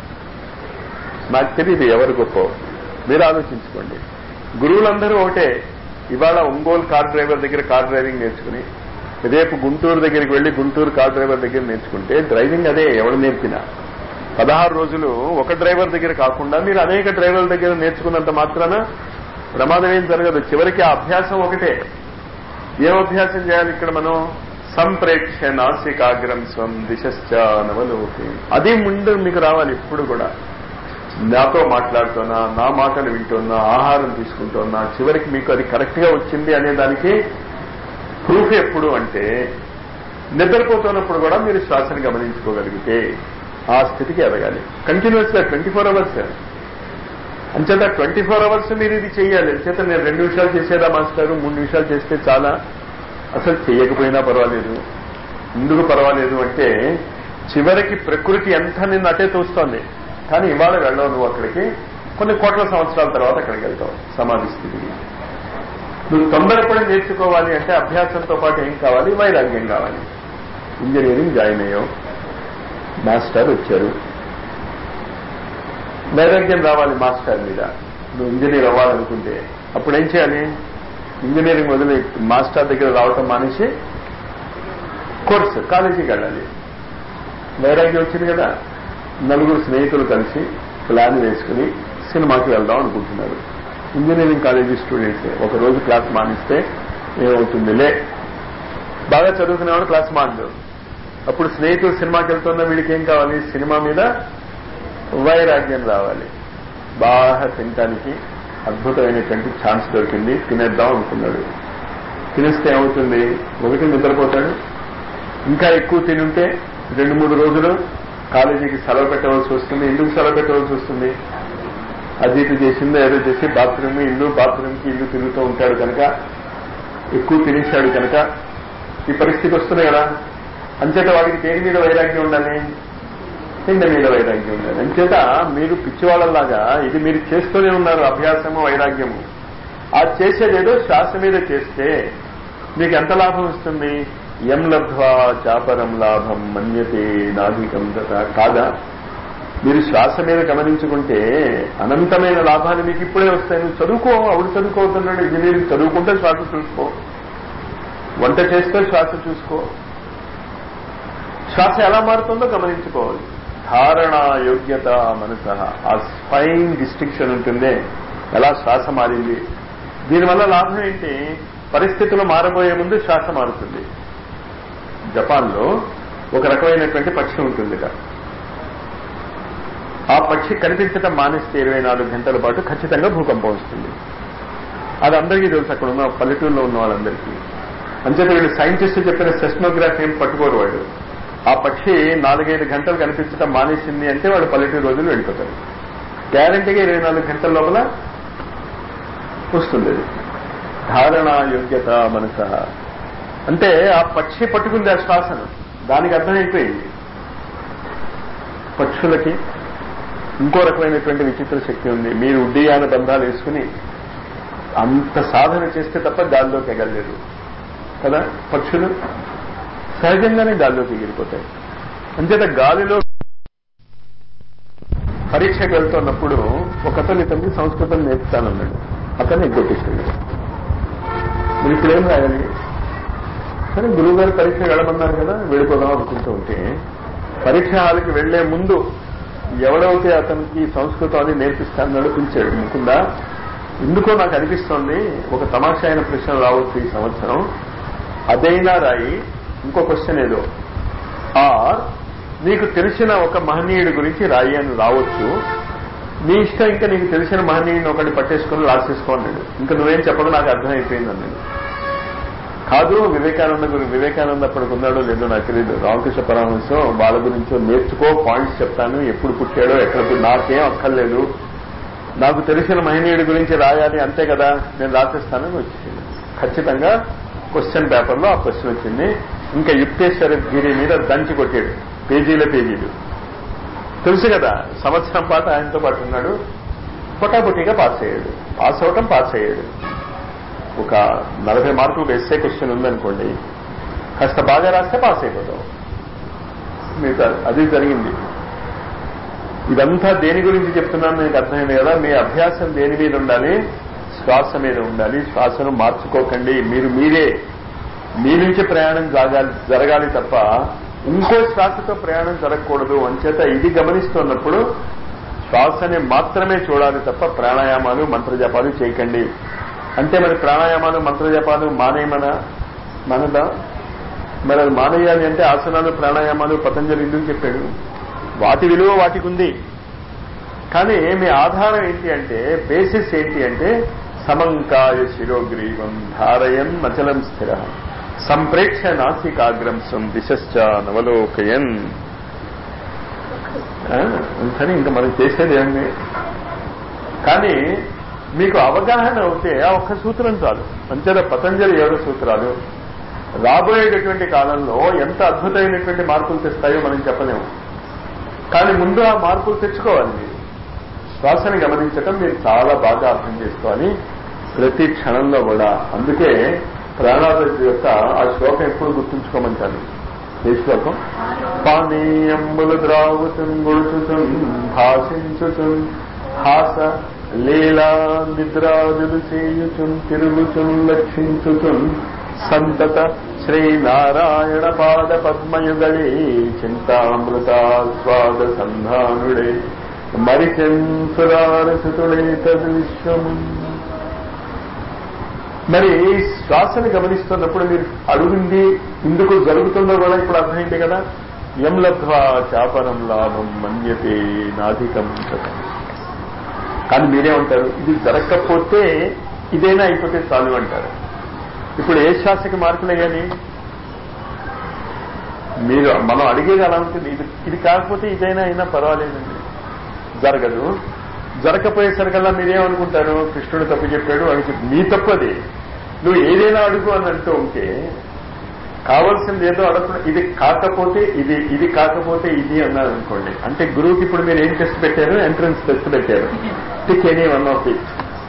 నాకు తెలియదు ఎవరు గొప్ప మీరు ఆలోచించుకోండి గురువులందరూ ఒకటే ఇవాళ ఒంగోలు కార్ డ్రైవర్ దగ్గర కార్ డ్రైవింగ్ నేర్చుకుని రేపు గుంటూరు దగ్గరికి వెళ్లి గుంటూరు కార్ డ్రైవర్ దగ్గర నేర్చుకుంటే డ్రైవింగ్ అదే ఎవరు నేర్పినా పదహారు రోజులు ఒక డ్రైవర్ దగ్గర కాకుండా మీరు అనేక డ్రైవర్ల దగ్గర నేర్చుకున్నంత మాత్రాన ప్రమాదం ఏం జరగదు చివరికి ఆ అభ్యాసం ఒకటే ఏం అభ్యాసం చేయాలి ఇక్కడ మనం సంప్రేక్ష నాసికాగ్రం స్వం దిశశ్చ నవలోకి అది ముందు మీకు రావాలి ఇప్పుడు కూడా నాతో మాట్లాడుతున్నా నా మాటలు వింటున్నా ఆహారం తీసుకుంటున్నా చివరికి మీకు అది కరెక్ట్ గా వచ్చింది అనే దానికి ప్రూఫ్ ఎప్పుడు అంటే నిద్రపోతున్నప్పుడు కూడా మీరు శ్వాసను గమనించుకోగలిగితే ఆ స్థితికి ఎదగాలి కంటిన్యూస్ గా ట్వంటీ ఫోర్ అవర్స్ అంచేత ట్వంటీ ఫోర్ అవర్స్ మీరు ఇది చేయాలి అంచేత నేను రెండు నిమిషాలు చేసేదా మాస్టర్ మూడు నిమిషాలు చేస్తే చాలా అసలు చేయకపోయినా పర్వాలేదు ఎందుకు పర్వాలేదు అంటే చివరికి ప్రకృతి ఎంత నిన్ను అటే తోస్తోంది కానీ ఇవాళ వెళ్ళవు నువ్వు అక్కడికి కొన్ని కోట్ల సంవత్సరాల తర్వాత అక్కడికి వెళ్తావు సమాధి స్థితికి నువ్వు తొందరపడి నేర్చుకోవాలి అంటే అభ్యాసంతో పాటు ఏం కావాలి వైరాగ్యం కావాలి ఇంజనీరింగ్ జాయిన్ అయ్యావు మాస్టర్ వచ్చారు వైరాగ్యం రావాలి మాస్టర్ మీద నువ్వు ఇంజనీర్ అవ్వాలనుకుంటే అప్పుడు ఏం చేయాలి ఇంజనీరింగ్ వదిలి మాస్టర్ దగ్గర రావటం మానేసి కోర్సు కాలేజీకి వెళ్ళాలి వైరాగ్యం వచ్చింది కదా నలుగురు స్నేహితులు కలిసి ప్లాన్ వేసుకుని సినిమాకి వెళ్దాం అనుకుంటున్నారు ఇంజనీరింగ్ కాలేజీ స్టూడెంట్స్ ఒక రోజు క్లాస్ మానిస్తే ఏమవుతుందిలే బాగా చదువుకునేవాడు క్లాస్ మానదు అప్పుడు స్నేహితులు సినిమాకి వెళ్తున్న వీడికి ఏం కావాలి సినిమా మీద వైరాగ్యం రావాలి బాగా తినటానికి అద్భుతమైనటువంటి ఛాన్స్ దొరికింది తినేద్దాం అనుకున్నాడు తినేస్తే ఏమవుతుంది ఒకటి నిద్రపోతాడు ఇంకా ఎక్కువ తినుంటే రెండు మూడు రోజులు కాలేజీకి సెలవు పెట్టవలసి వస్తుంది ఎందుకు సెలవు పెట్టవలసి వస్తుంది అది ఇది చేసిందో ఏదో చేసి బాత్రూమ్ ఇల్లు బాత్రూమ్కి ఇల్లు తిరుగుతూ ఉంటాడు కనుక ఎక్కువ తినేశాడు కనుక ఈ పరిస్థితి వస్తుంది కదా అంచేత వాడికి దేని మీద వైరాగ్యం ఉండాలి తిండి మీద వైరాగ్యం ఉండాలి అంచేత మీరు పిచ్చివాళ్ళలాగా ఇది మీరు చేస్తూనే ఉన్నారు అభ్యాసము వైరాగ్యము ఆ చేసేదేదో శ్వాస మీద చేస్తే మీకు ఎంత లాభం వస్తుంది ఎం లబ్ధ్వా చాపరం లాభం మన్యతే నాధికం తథ కాదా మీరు శ్వాస మీద గమనించుకుంటే అనంతమైన లాభాలు మీకు ఇప్పుడే వస్తాయి నువ్వు చదువుకో అవుడు చదువుకోతున్నాడు ఇంజనీరింగ్ చదువుకుంటే శ్వాస చూసుకో వంట చేస్తే శ్వాస చూసుకో శ్వాస ఎలా మారుతుందో గమనించుకోవాలి ధారణ యోగ్యత మనస ఆ స్పైన్ డిస్టింక్షన్ ఉంటుందే ఎలా శ్వాస మారింది దీనివల్ల లాభం ఏంటి పరిస్థితులు మారబోయే ముందు శ్వాస మారుతుంది జపాన్లో ఒక రకమైనటువంటి పక్షి ఉంటుంది ఆ పక్షి కనిపించడం మానేస్తే ఇరవై నాలుగు గంటల పాటు ఖచ్చితంగా భూకంపం వస్తుంది అది అందరికీ తెలుసు అక్కడ ఉన్న పల్లెటూరులో ఉన్న వాళ్ళందరికీ అంచేత వీళ్ళు సైంటిస్టు చెప్పిన సెస్మోగ్రాఫ్ ఏం పట్టుకోరు వాడు ఆ పక్షి నాలుగైదు గంటలు కనిపించడం మానేసింది అంటే వాడు పల్లెటూరు రోజులు వెళ్ళిపోతారు గ్యారంటీగా ఇరవై నాలుగు గంటల లోపల వస్తుంది అది ధారణ యోగ్యత మనస అంటే ఆ పక్షి పట్టుకుంది ఆ శ్వాసను దానికి అర్థమైపోయింది పక్షులకి ఇంకో రకమైనటువంటి విచిత్ర శక్తి ఉంది మీరు ఉడ్డీయాన బంధాలు వేసుకుని అంత సాధన చేస్తే తప్ప గాల్లోకి ఎగలేరు కదా పక్షులు సహజంగానే గాల్లోకి ఎగిరిపోతాయి అంచేత గాలిలో పరీక్షకు వెళ్తున్నప్పుడు ఒకతను ఇతనికి సంస్కృతం నేర్పుతానన్నాడు అతను ఎగ్గొట్టేసాడు మరి ఇప్పుడు ఏం రాయాలి సరే గురువు గారు పరీక్ష వెళ్ళమన్నారు కదా వెళ్ళిపోదాం అనుకుంటూ ఉంటే పరీక్ష హాల్కి వెళ్లే ముందు ఎవడైతే అతనికి సంస్కృతం అని నేర్పిస్తానన్నాడు పిలిచాడు ముకుందా ఎందుకో నాకు అనిపిస్తోంది ఒక తమాషా అయిన ప్రశ్న రావచ్చు ఈ సంవత్సరం అదైనా రాయి ఇంకో క్వశ్చన్ ఏదో ఆర్ నీకు తెలిసిన ఒక మహనీయుడి గురించి రాయి అని రావచ్చు నీ ఇష్టం ఇంకా నీకు తెలిసిన మహనీయుడిని ఒకటి పట్టేసుకుని రాసేసుకో అన్నాడు ఇంకా నువ్వేం చెప్పదు నాకు అర్థమైపోయింది అన్నాడు కాదు వివేకానంద గురి వివేకానంద అప్పటికి ఉన్నాడో లేదో నాకు తెలియదు రామకృష్ణ పరమహంసం వాళ్ళ గురించో నేర్చుకో పాయింట్స్ చెప్తాను ఎప్పుడు పుట్టాడో ఎక్కడ పుట్టి- నాకేం అక్కర్లేదు నాకు తెలిసిన మహనీయుడి గురించి రాయాలి అంతే కదా నేను రాసేస్తానని వచ్చింది ఖచ్చితంగా క్వశ్చన్ పేపర్లో ఆ క్వశ్చన్ వచ్చింది ఇంకా యుక్తేశ్వర గిరి మీద దంచి కొట్టాడు పేజీల పేజీలు తెలుసు కదా సంవత్సరం పాటు ఆయనతో పాటు ఉన్నాడు పొటాపొటీగా పాస్ అయ్యాడు పాస్ అవటం పాస్ అయ్యాడు ఒక నలభై మార్కులు ఎస్ఏ క్వశ్చన్ ఉందనుకోండి కాస్త బాగా రాస్తే పాస్ అయిపోతాం మిగతా అది జరిగింది ఇదంతా దేని గురించి చెప్తున్నాను మీకు అర్థమైంది కదా మీ అభ్యాసం దేని మీద ఉండాలి శ్వాస మీద ఉండాలి శ్వాసను మార్చుకోకండి మీరు మీరే మీ నుంచి ప్రయాణం జరగాలి జరగాలి తప్ప ఇంకో శ్వాసతో ప్రయాణం జరగకూడదు అంచేత ఇది గమనిస్తున్నప్పుడు శ్వాసని మాత్రమే చూడాలి తప్ప ప్రాణాయామాలు మంత్రజపాలు చేయకండి అంటే మరి ప్రాణాయామాలు మంత్రజపాలు మానేయమన మనదా మరి అది మానేయాలి అంటే ఆసనాలు ప్రాణాయామాలు పతంజలి ఎందుకు చెప్పాడు వాటి విలువ వాటికి ఉంది కానీ మీ ఆధారం ఏంటి అంటే బేసిస్ ఏంటి అంటే సమంకాయ శిరోగ్రీవం ధారయన్ మచలం స్థిర సంప్రేక్ష నాసికాగ్రం సం దిశశ్చ నవలోకయన్ ఆ, సరే ఇంకా మనం చేసేది ఏమి కానీ మీకు అవగాహన అవుతే ఆ ఒక్క సూత్రం చాలు అంతేదా పతంజలి ఏడు సూత్రాలు రాబోయేటటువంటి కాలంలో ఎంత అద్భుతమైనటువంటి మార్పులు తెస్తాయో మనం చెప్పలేము కానీ ముందు ఆ మార్పులు తెచ్చుకోవాలి మీరు శ్వాసని గమనించటం మీరు చాలా బాగా అర్థం చేసుకోవాలి ప్రతి క్షణంలో కూడా అందుకే ప్రాణాదర్శి యొక్క ఆ శ్లోకం ఎప్పుడు గుర్తుంచుకోమంటాను ఏ శ్లోకం పానీయంబులు ద్రావుతున్ గుడుచుతున్ భాషించుతున్ హాస లీలా నిద్రాదులు చేయుచున్ తిరుగుచున్ లక్షించుచున్ సంతత శ్రీనారాయణ పాద పద్మయుగళే చింతామృతాస్వాద సంధానుడే మరిచెంసురారసుతుడే తద్విశ్వము మరి శ్వాసని గమనిస్తున్నప్పుడు మీరు అడుగుంది ఇందుకు జరుగుతుందో కూడా ఇప్పుడు అర్థమైంది కదా ఎం లబ్ధ్వా చాపరం లాభం మన్యతే నాధికం తథా. కానీ మీరే ఉంటారు ఇది జరగకపోతే ఇదైనా అయిపోతే చాలు అంటారు ఇప్పుడు ఏ శ్వాసకి మార్పులు అయ్యాలి మీరు మనం అడిగేది అలా ఉంటుంది ఇది ఇది కాకపోతే ఇదైనా అయినా పర్వాలేదండి జరగదు జరగపోయేసరికల్లా మీరేమనుకుంటారు కృష్ణుడు తప్పు చెప్పాడు అని చెప్పి నీ తప్పు అది నువ్వు ఏదైనా అడుగు అని అంటూ ఉంటే కావాల్సింది ఏదో అడగకుండా ఇది కాకపోతే ఇది ఇది కాకపోతే ఇది అన్నారు అనుకోండి అంటే గురువుకి ఇప్పుడు మీరు ఏం టెస్ట్ పెట్టారు ఎంట్రన్స్ టెస్ట్ పెట్టారు tick any one of it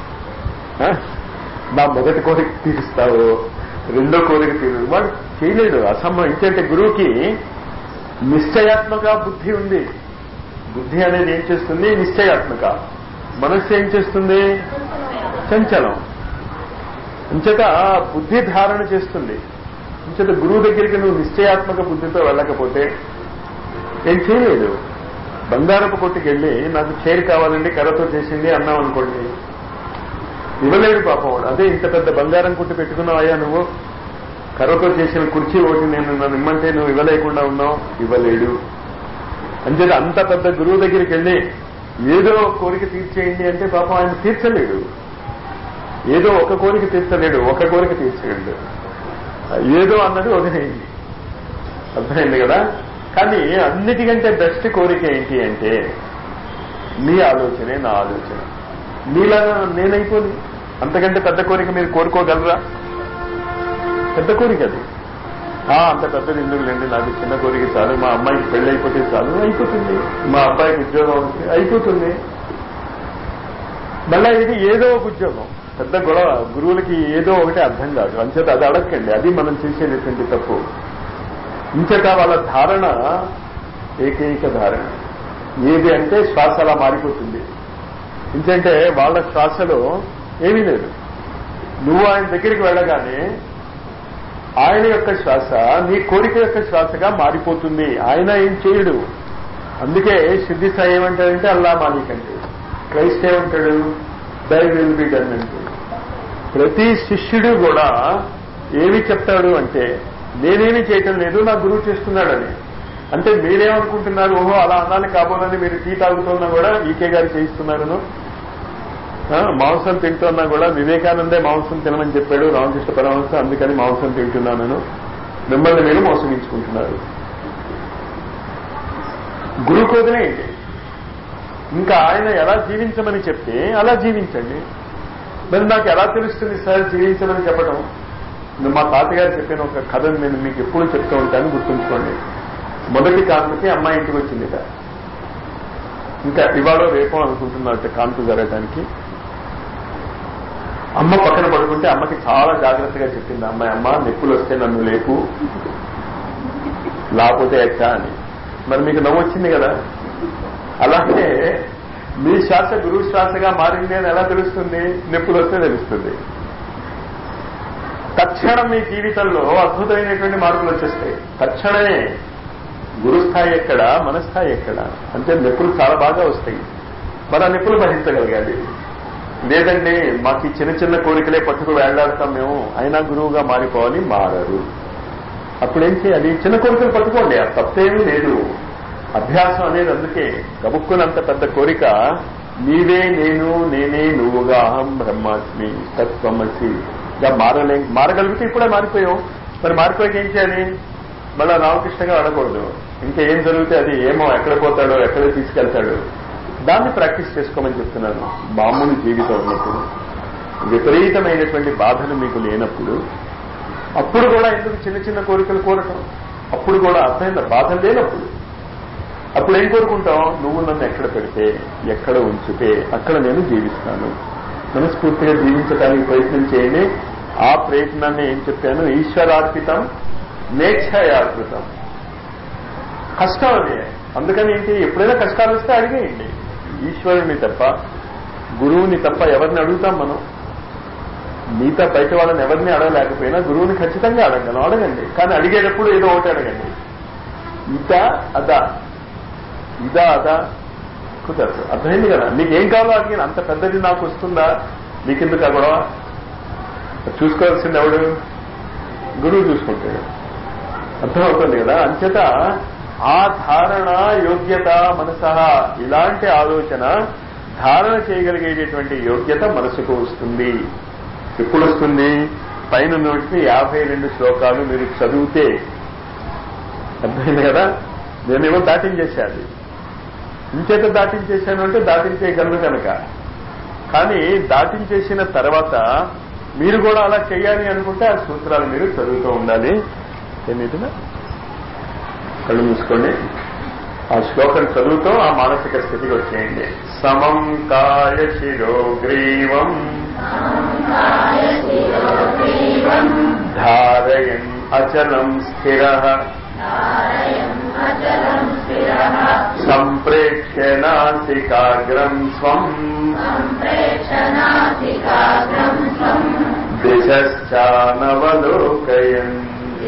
నా మొదటి కోరిక తీరుస్తావు రెండో కోరిక తీరు వాడు చేయలేడు అసంభవం ఇంకంటే గురువుకి నిశ్చయాత్మక బుద్ధి ఉంది బుద్ధి అనేది ఏం చేస్తుంది నిశ్చయాత్మక మనస్సు ఏం చేస్తుంది చంచలం అంచేత బుద్ధి ధారణ చేస్తుంది అంచేత గురువు దగ్గరికి నువ్వు నిశ్చయాత్మక బుద్ధితో వెళ్ళకపోతే ఏం చేయలేదు బంగారపు కొట్టుకెళ్ళి నాకు చైర్ కావాలండి కర్రతో చేసింది అన్నావు అనుకోండి ఇవ్వలేడు పాపం వాడు అదే ఇంత పెద్ద బంగారం కుట్టి పెట్టుకున్నావు అయ్యా నువ్వు కర్రతో చేసిన కుర్చీ ఒకటి నేను నన్ను ఇమ్మంటే నువ్వు ఇవ్వలేకుండా ఉన్నావు ఇవ్వలేడు అంచేత అంత పెద్ద గురువు దగ్గరికి వెళ్ళి ఏదో కోరిక తీర్చేయండి అంటే పాపం ఆయన తీర్చలేడు ఏదో ఒక కోరిక తీర్చలేడు ఒక కోరిక తీర్చలేడు ఏదో అన్నది వదిలేయండి అర్థమైంది కదా కానీ అన్నిటికంటే బెస్ట్ కోరిక ఏంటి అంటే మీ ఆలోచనే నా ఆలోచన మీలాగా నేనైపోను అంతకంటే పెద్ద కోరిక మీరు కోరుకోగలరా పెద్ద కోరిక అది ఆ, అంత పెద్దది ఎందుకులేండి నాకు చిన్న కోరిక చాలు మా అమ్మాయికి పెళ్లి అయిపోతే చాలు అయిపోతుంది మా అబ్బాయికి ఉద్యోగం వస్తే అయిపోతుంది మళ్ళా ఇది ఏదో ఒక ఉద్యోగం పెద్ద గొడవ గురువులకి ఏదో ఒకటి అర్థం కాదు అంచేత అది అడగండి అది మనం చేసేటటువంటి తప్పు ఇంచట వాళ్ళ ధారణ ఏకైక ధారణ ఏది అంటే శ్వాస అలా మారిపోతుంది ఎందుకంటే వాళ్ళ శ్వాసలో ఏమీ లేదు నువ్వు ఆయన దగ్గరికి వెళ్ళగానే ఆయన యొక్క శ్వాస నీ కోరిక యొక్క శ్వాసగా మారిపోతుంది ఆయన ఏం చేయడు అందుకే సిద్ధి సాయి ఏమంటాడంటే అల్లా మాలిక్ అంటే క్రైస్ట్ ఏమంటాడు దై విల్ బి డన్ అంటే ప్రతి శిష్యుడు కూడా ఏమి చెప్తాడు అంటే నేనేమి చేయటం లేదు నా గురువు చేస్తున్నాడని అంటే మీరేమనుకుంటున్నారు ఓహో అలా అనాలి కాబోలని మీరు టీ తాగుతున్నా కూడా ఈకే గారు చేయిస్తున్నారను ఆ, మాంసం తింటున్నా కూడా వివేకానందే మాంసం తినమని చెప్పాడు రామకృష్ణ పరమహంస అందుకని మాంసం తింటున్నాను మిమ్మల్ని మీరు మోసగించుకుంటున్నారు గురువు వదిలేయండి ఇంకా ఆయన ఎలా జీవించమని చెప్తే అలా జీవించండి మరి నాకు ఎలా తెలుస్తుంది సార్ జీవించమని చెప్పడం నేను మా తాతగారు చెప్పిన ఒక కథను నేను మీకు ఎప్పుడు చెప్తూ ఉంటాను గుర్తుంచుకోండి మొదటి కాంతికి అమ్మాయి ఇంటికి వచ్చిందిట ఇంకా ఇవాళ రేపో అనుకుంటున్నట్టు కాంతు జరగడానికి అమ్మ పక్కన పడుకుంటే అమ్మకి చాలా జాగ్రత్తగా చెప్పింది అమ్మాయి అమ్మ నొప్పులు వస్తే నన్ను లేపు లేకపోతే ఎట్టా అని మరి మీకు నవ్వు వచ్చింది కదా అలాగే మీ శ్వాస గురువు శ్వాసగా మారింది అని ఎలా తెలుస్తుంది నొప్పులు వస్తే తెలుస్తుంది తక్షణం మీ జీవితంలో అద్భుతమైనటువంటి మార్పులు వచ్చేస్తాయి తక్షణమే గురు స్థాయి ఎక్కడ మన స్థాయి ఎక్కడ అంటే నొప్పులు చాలా బాగా వస్తాయి మన నొప్పులు భరించగలగాలి లేదండి మాకు ఈ చిన్న చిన్న కోరికలే పట్టుకు వేళ్లాడతాం మేము అయినా గురువుగా మారిపోవాలి మారరు అప్పుడేం చేయాలి చిన్న కోరికలు పట్టుకోండి ఆ తప్పేమీ లేదు అభ్యాసం అనేది అందుకే గబుక్కునంత పెద్ద కోరిక నీవే నేను నేనే నువ్వుగా అహం బ్రహ్మాస్మి తత్వమసి ఇలా మారలే మారగలిగితే ఇప్పుడే మారిపోయావు మరి మారిపోయాక ఏం చేయాలి మళ్ళా రామకృష్ణగా అడగకూడదు ఇంకా ఏం జరిగితే అది ఏమో ఎక్కడ పోతాడో ఎక్కడ తీసుకెళ్తాడో దాన్ని ప్రాక్టీస్ చేసుకోమని చెప్తున్నాను మామూలు జీవితం ఉన్నప్పుడు విపరీతమైనటువంటి బాధలు మీకు లేనప్పుడు అప్పుడు కూడా ఎందుకు చిన్న చిన్న కోరికలు కోరటం అప్పుడు కూడా అర్థమైందా బాధ లేనప్పుడు అప్పుడు ఏం కోరుకుంటాం నువ్వు నన్ను ఎక్కడ పెడితే ఎక్కడ ఉంచితే అక్కడ నేను జీవిస్తాను మనస్ఫూర్తిగా జీవించడానికి ప్రయత్నం చేయండి ఆ ప్రయత్నాన్ని ఏం చెప్పాను ఈశ్వరార్పితం నేచ్ఛయార్పితం కష్టం అది అందుకని ఏంటి ఎప్పుడైనా కష్టాలు వస్తే అడిగేయండి ఈశ్వరుని తప్ప గురువుని తప్ప ఎవరిని అడుగుతాం మనం మిగతా బయట వాళ్ళని ఎవరిని అడగలేకపోయినా గురువుని ఖచ్చితంగా అడగలను అడగండి కానీ అడిగేటప్పుడు ఏదో ఒకటి అడగండి ఇదా అదా ఇదా అదా కుదరదు అర్థమైంది కదా నీకేం కావాలో అడిగిన అంత పెద్దది నాకు వస్తుందా నీకెందుకు ఆ గొడవ చూసుకోవాల్సింది ఎవడు గురువు చూసుకుంటాడు అర్థమవుతుంది కదా అంచేత ఆ ధారణ యోగ్యత మనస ఇలాంటి ఆలోచన ధారణ చేయగలిగేటటువంటి యోగ్యత మనసుకు వస్తుంది ఎప్పుడు వస్తుంది పైన నోటికి యాభై రెండు శ్లోకాలు మీరు చదివితే అర్థమైంది కదా నేనేమో దాటించేశాను ఇంచేత దాటించేశాను అంటే దాటించేయగలను కనుక కానీ దాటించేసిన తర్వాత మీరు కూడా అలా చేయాలి అనుకుంటే ఆ సూత్రాలు మీరు చదువుతూ ఉండాలి ఏమిటినా కళ్ళు మూసుకోండి ఆ శ్లోకం చదువుతూ ఆ మానసిక స్థితికి వచ్చేయండి సమం కాయ శిరోగ్రీవం ధారయన్ అచలం స్థిర సంప్రేక్ష్య నాసికాగ్రం స్వం దిశానవలోకయన్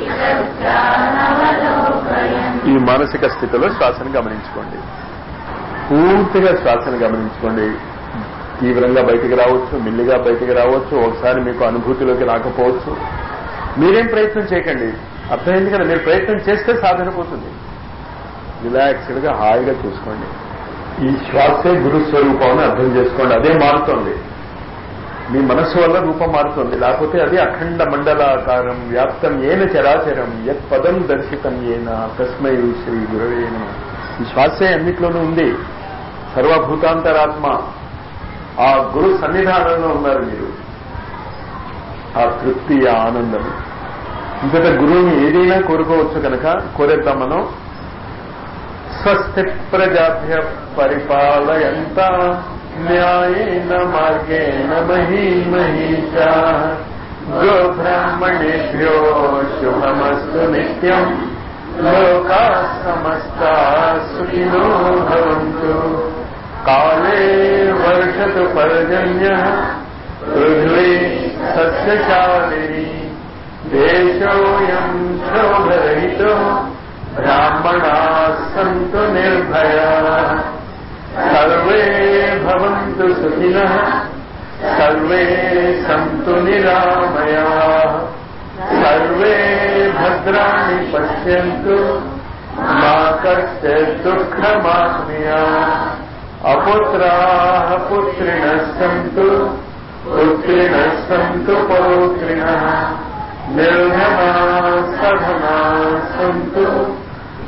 ఈ మానసిక స్థితిలో శ్వాసను గమనించుకోండి పూర్తిగా శ్వాసను గమనించుకోండి తీవ్రంగా బయటికి రావచ్చు మెల్లిగా బయటికి రావచ్చు ఒకసారి మీకు అనుభూతిలోకి రాకపోవచ్చు మీరేం ప్రయత్నం చేయకండి అర్థమైంది కదా మీరు ప్రయత్నం చేస్తే సాధన పోతుంది రిలాక్స్డ్ గా హాయిగా చూసుకోండి ఈ శ్వాసే గురుస్వరూపం అని అర్థం చేసుకోండి అదే మారుతోంది మీ మనస్సు వల్ల రూపం మారుతుంది లేకపోతే అది అఖండ మండలాకారం వ్యాప్తం ఏన చరాచరం యత్ పదం దర్శితం ఏన తస్మై శ్రీ గురవేన ఈ శ్వాసే అన్నిట్లోనూ ఉంది సర్వభూతాంతరాత్మ ఆ గురు సన్నిధానంలో ఉన్నారు మీరు ఆ తృప్తి ఆ ఆనందం ఇంకట గురువుని ఏదైనా కోరుకోవచ్చు కనుక కోరేద్దాం మనం స్వస్తి ప్రజాభ్య పరిపాలయంత న్యాయేన మార్గేణ మహీమహీషా గోబ్రాహ్మణేభ్యో శుభమస్తు నిత్యం లోకా సమస్తా సుఖినో భవంతు కాలే వర్షతు పర్జన్య పృథ్వీ సస్యశాలిని దేశోయం శోభరహితో బ్రాహ్మణా సంతు నిర్భయా సర్వే భవంతు సుఖినః సర్వే సంతు నిరామయా సర్వే భద్రాణి పశ్యంతు మా కష్ట దుఃఖమాత్మయా అపుత్రాः పుత్రిణः సంతు పుత్రిణः సంతు పౌత్రిణः నిర్ధనా సధనా సంతు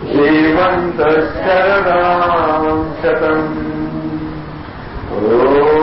జీవంత శరణాం శతం ఓ